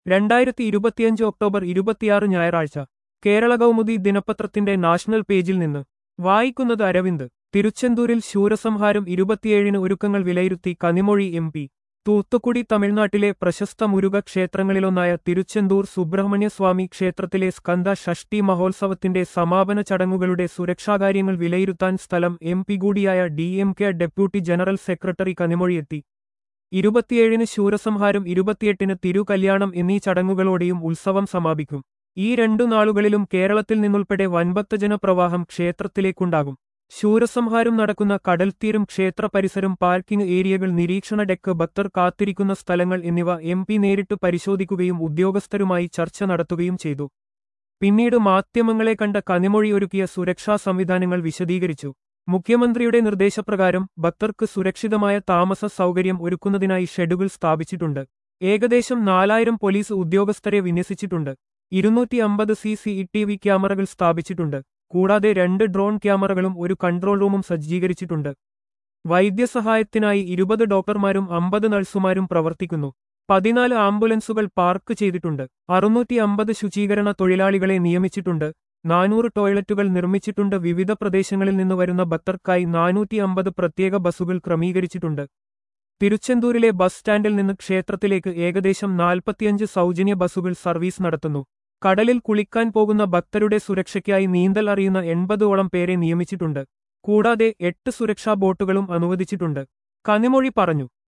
രണ്ടായിരത്തി ഇരുപത്തിയഞ്ച് ഒക്ടോബർ ഇരുപത്തിയാറ് ഞായറാഴ്ച കേരള കൗമുദി ദിനപത്രത്തിന്റെ നാഷണൽ പേജിൽ നിന്ന് വായിക്കുന്നത് അരവിന്ദ് തിരുച്ചെന്തൂരിൽ ശൂരസംഹാരം ഇരുപത്തിയേഴിന് ഒരുക്കങ്ങൾ വിലയിരുത്തി കനിമൊഴി എം പി തൂത്തുക്കുടി തമിഴ്നാട്ടിലെ പ്രശസ്ത മുരുക ക്ഷേത്രങ്ങളിലൊന്നായ തിരുച്ചെന്തൂർ സുബ്രഹ്മണ്യസ്വാമി ക്ഷേത്രത്തിലെ സ്കന്ദ ഷഷ്ടി മഹോത്സവത്തിന്റെ സമാപന ചടങ്ങുകളുടെ സുരക്ഷാകാര്യങ്ങൾ വിലയിരുത്താൻ സ്ഥലം എം പി കൂടിയായ D M K deputy general secretary കനിമൊഴിയെത്തി ഇരുപത്തിയേഴിന് ശൂരസംഹാരം ഇരുപത്തിയെട്ടിന് തിരുകല്യാണം എന്നീ ചടങ്ങുകളോടെയും ഉത്സവം സമാപിക്കും ഈ രണ്ടു നാളുകളിലും കേരളത്തിൽ നിന്നുൾപ്പെടെ വൻഭക്ത ജനപ്രവാഹം ക്ഷേത്രത്തിലേക്കുണ്ടാകും ശൂരസംഹാരം നടക്കുന്ന കടൽത്തീരം ക്ഷേത്ര പരിസരം പാർക്കിംഗ് ഏരിയകൾ നിരീക്ഷണ ഡെക്ക് ഭക്തർ കാത്തിരിക്കുന്ന സ്ഥലങ്ങൾ എന്നിവ എം പി നേരിട്ട് പരിശോധിക്കുകയും ഉദ്യോഗസ്ഥരുമായി ചർച്ച നടത്തുകയും ചെയ്തു പിന്നീട് മാധ്യമങ്ങളെ കണ്ട കനിമൊഴി ഒരുക്കിയ സുരക്ഷാ സംവിധാനങ്ങൾ വിശദീകരിച്ചു മുഖ്യമന്ത്രിയുടെ നിർദ്ദേശപ്രകാരം ഭക്തർക്ക് സുരക്ഷിതമായ താമസ സൗകര്യം ഒരുക്കുന്നതിനായി ഷെഡുകൾ സ്ഥാപിച്ചിട്ടുണ്ട് ഏകദേശം നാലായിരം പോലീസ് ഉദ്യോഗസ്ഥരെ വിന്യസിച്ചിട്ടുണ്ട് ഇരുന്നൂറ്റി അമ്പത് സി സി ടി വി ക്യാമറകൾ സ്ഥാപിച്ചിട്ടുണ്ട് കൂടാതെ രണ്ട് ഡ്രോൺ ക്യാമറകളും ഒരു കൺട്രോൾ റൂമും സജ്ജീകരിച്ചിട്ടുണ്ട് വൈദ്യസഹായത്തിനായി ഇരുപത് ഡോക്ടർമാരും അമ്പത് നഴ്സുമാരും പ്രവർത്തിക്കുന്നു പതിനാല് ആംബുലൻസുകൾ പാർക്ക് ചെയ്തിട്ടുണ്ട് അറുന്നൂറ്റി അമ്പത് ശുചീകരണ തൊഴിലാളികളെ നിയമിച്ചിട്ടുണ്ട് നാനൂറ് ടോയ്ലറ്റുകൾ നിർമ്മിച്ചിട്ടുണ്ട് വിവിധ പ്രദേശങ്ങളിൽ നിന്ന് വരുന്ന ഭക്തർക്കായി നാനൂറ്റി അമ്പത് പ്രത്യേക ബസ്സുകൾ ക്രമീകരിച്ചിട്ടുണ്ട് തിരുച്ചെന്തൂരിലെ ബസ് സ്റ്റാൻഡിൽ നിന്ന് ക്ഷേത്രത്തിലേക്ക് ഏകദേശം നാൽപ്പത്തിയഞ്ച് സൗജന്യ ബസ്സുകൾ സർവീസ് നടത്തുന്നു കടലിൽ കുളിക്കാൻ പോകുന്ന ഭക്തരുടെ സുരക്ഷയ്ക്കായി നീന്തൽ അറിയുന്ന എൺപതോളം പേരെ നിയമിച്ചിട്ടുണ്ട് കൂടാതെ എട്ട് സുരക്ഷാ ബോട്ടുകളും അനുവദിച്ചിട്ടുണ്ട് കനിമൊഴി പറഞ്ഞു